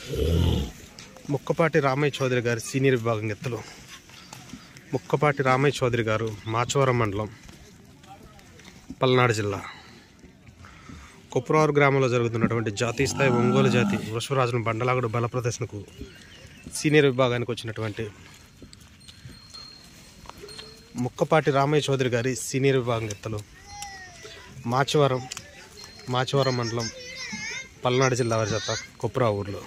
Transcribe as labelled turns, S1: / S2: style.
S1: ముక్కపాటి రామయ్య చౌదరి గారి సీనియర్ విభాగం ఎత్తులు ముక్కపాటి రామయ్య చౌదరి గారు మాచవరం మండలం పల్నాడు జిల్లా కుప్రవారు గ్రామంలో జరుగుతున్నటువంటి జాతీయ స్థాయి ఒంగోలు జాతి వృషభరాజును బండలాగుడు బల ప్రదర్శనకు సీనియర్ విభాగానికి వచ్చినటువంటి ముక్కపాటి రామయ్య చౌదరి గారి సీనియర్ విభాగం ఎత్తలు మాచవరం మాచవరం మండలం పల్నాడు జిల్లా వారి జత కుప్రా ఊర్లో